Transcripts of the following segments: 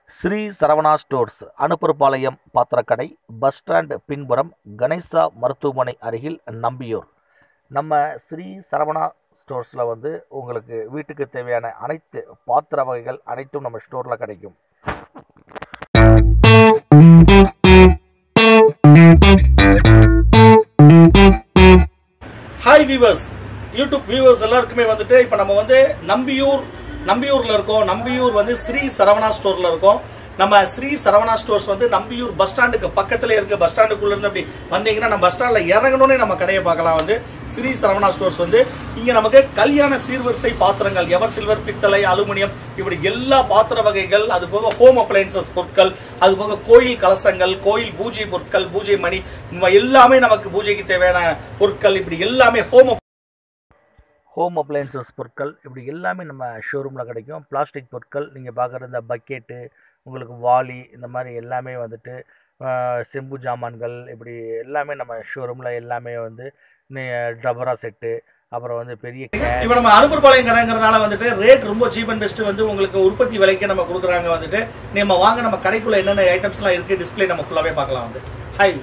Sri Saravana stores Anupparpalayam பாத்திரக்கடை bus stand பின்புறம் கணேசா மருத்துவமனை அருகில் நம்பியூர் நம்ம ஸ்ரீ சரவணா ஸ்டோர்ஸில் வந்து உங்களுக்கு வீட்டுக்கு தேவையான அனைத்து பாத்திர வகைகள் அனைத்தும் நம்ம ஸ்டோரில் கிடைக்கும் ஹாய் வியூவர்ஸ் யூடியூப் வியூவர்ஸ் எல்லாருக்குமே வந்துட்டு இப்போ நம்ம வந்து நம்பியூர் நம்பியூர்ல இருக்கோம் நம்பியூர் வந்து ஸ்ரீ சரவணா ஸ்டோர்ல இருக்கோம் நம்ம ஸ்ரீ சரவணா ஸ்டோர்ஸ் வந்து நம்பியூர் பஸ் ஸ்டாண்டுக்கு பக்கத்துல இருக்கு பஸ் ஸ்டாண்டுக்குள்ள இருந்து அப்படி வந்தீங்கன்னா நம்ம பஸ் ஸ்டாண்ட்ல இறங்கணும்னே நம்ம கடையை பார்க்கலாம் வந்து ஸ்ரீ சரவணா ஸ்டோர்ஸ் வந்து இங்க நமக்கு கல்யாண சீர்வரிசை பாத்திரங்கள் எவர் சில்வர் பித்தளை அலுமினியம் இப்படி எல்லா பாத்திர வகைகள் அது போக ஹோம் அப்ளையன்சஸ் பொருட்கள் அது போக கோயில் கலசங்கள் கோயில் பூஜை பொருட்கள் பூஜை மணி இந்த எல்லாமே நமக்கு பூஜைக்கு தேவையான பொருட்கள் இப்படி எல்லாமே ஹோம் ஹோம் அப்ளையன்சஸ் பொருட்கள் இப்படி எல்லாமே நம்ம ஷோரூமில் கிடைக்கும் பிளாஸ்டிக் பொருட்கள் நீங்கள் பார்க்குற இந்த பக்கெட்டு உங்களுக்கு வாளி இந்த மாதிரி எல்லாமே வந்துட்டு ஆஹ், செம்பு ஜாமான்கள் இப்படி எல்லாமே நம்ம ஷோரூமில் எல்லாமே வந்து டபரா செட்டு அப்புறம் வந்து பெரிய கே இப்ப நம்ம அனுப்பர்பாளையம் கடைங்கிறதுனால வந்துட்டு ரேட் ரொம்ப சீப் அண்ட் பெஸ்ட் வந்து உங்களுக்கு உற்பத்தி விலைக்கு நம்ம கொடுக்குறாங்க வந்துட்டு நம்ம வாங்க நம்ம கடைக்குள்ள என்னென்ன ஐட்டம்ஸ்லாம் இருக்கு டிஸ்ப்ளே நம்ம ஃபுல்லாவே பார்க்கலாம் வந்து ஹாய்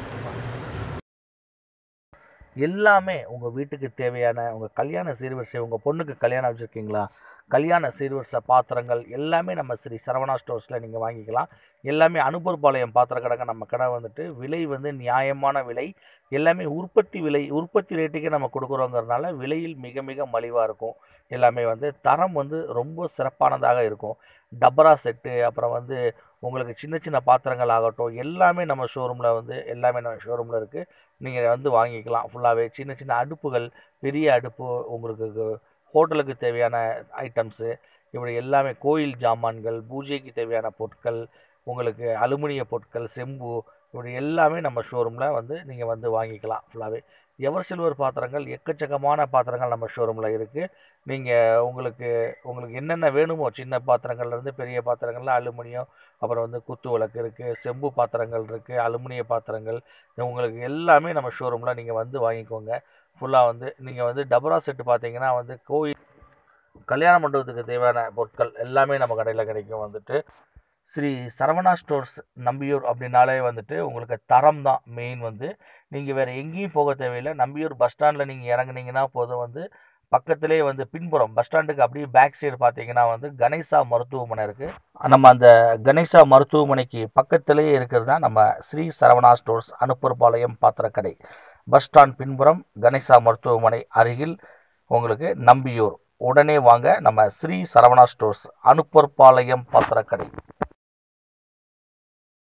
எல்லாமே உங்கள் வீட்டுக்கு தேவையான உங்கள் கல்யாண சீர்வரிசை உங்கள் பொண்ணுக்கு கல்யாணம் வச்சுருக்கீங்களா கல்யாண சீர்வரிசை பாத்திரங்கள் எல்லாமே நம்ம ஸ்ரீ சரவணா ஸ்டோர்ஸில் நீங்கள் வாங்கிக்கலாம் எல்லாமே அனுப்பர்பாளையம் பாத்திர கடை நம்ம கடை வந்துட்டு விலை வந்து நியாயமான விலை எல்லாமே உற்பத்தி விலை உற்பத்தி ரேட்டுக்கே நம்ம கொடுக்குறோங்கிறதுனால விலையில் மிக மிக மலிவாக இருக்கும் எல்லாமே வந்து தரம் வந்து ரொம்ப சிறப்பானதாக இருக்கும் டபரா செட்டு அப்புறம் வந்து உங்களுக்கு சின்ன சின்ன பாத்திரங்கள் ஆகட்டும் எல்லாமே நம்ம ஷோரூமில் வந்து எல்லாமே நம்ம ஷோரூமில் இருக்குது நீங்கள் வந்து வாங்கிக்கலாம் ஃபுல்லாகவே சின்ன சின்ன அடுப்புகள் பெரிய அடுப்பு உங்களுக்கு ஹோட்டலுக்கு தேவையான ஐட்டம்ஸு இப்படி எல்லாமே கோயில் ஜாமான்கள் பூஜைக்கு தேவையான பொருட்கள் உங்களுக்கு அலுமினிய பொருட்கள் செம்பு இப்படி எல்லாமே நம்ம ஷோரூமில் வந்து நீங்கள் வந்து வாங்கிக்கலாம் ஃபுல்லாகவே எவர் சில்வர் பாத்திரங்கள் எக்கச்சக்கமான பாத்திரங்கள் நம்ம ஷோரூமில் இருக்குது நீங்கள் உங்களுக்கு உங்களுக்கு என்னென்ன வேணுமோ சின்ன பாத்திரங்கள்லேருந்து பெரிய பாத்திரங்கள்ல அலுமினியம் அப்புறம் வந்து குத்து விளக்கு இருக்குது செம்பு பாத்திரங்கள் இருக்குது அலுமினிய பாத்திரங்கள் உங்களுக்கு எல்லாமே நம்ம ஷோரூமில் நீங்கள் வந்து வாங்கிக்கோங்க ஃபுல்லாக வந்து நீங்கள் வந்து டபரா செட்டு பார்த்தீங்கன்னா வந்து கோயில் கல்யாண மண்டபத்துக்கு தேவையான பொருட்கள் எல்லாமே நம்ம கடையில் கிடைக்கும் வந்துட்டு ஸ்ரீ சரவணா ஸ்டோர்ஸ் நம்பியூர் அப்படின்னாலே வந்துட்டு உங்களுக்கு தரம் தான் மெயின் வந்து நீங்கள் வேறு எங்கேயும் போக தேவையில்லை நம்பியூர் பஸ் ஸ்டாண்டில் நீங்கள் இறங்குனீங்கன்னா போதும் வந்து பக்கத்திலே வந்து பின்புறம் பஸ் ஸ்டாண்டுக்கு அப்படியே பேக் சைடு பார்த்தீங்கன்னா வந்து கணேசா மருத்துவமனை இருக்குது நம்ம அந்த கணேசா மருத்துவமனைக்கு பக்கத்திலேயே இருக்கிறது தான் நம்ம ஸ்ரீ சரவணா ஸ்டோர்ஸ் அனுப்பர்பாளையம் பாத்திரக்கடை பஸ் ஸ்டாண்ட் பின்புறம் கணேசா மருத்துவமனை அருகில் உங்களுக்கு நம்பியூர் உடனே வாங்க நம்ம ஸ்ரீ சரவணா ஸ்டோர்ஸ் அனுப்பர்பாளையம் பாத்திரக்கடை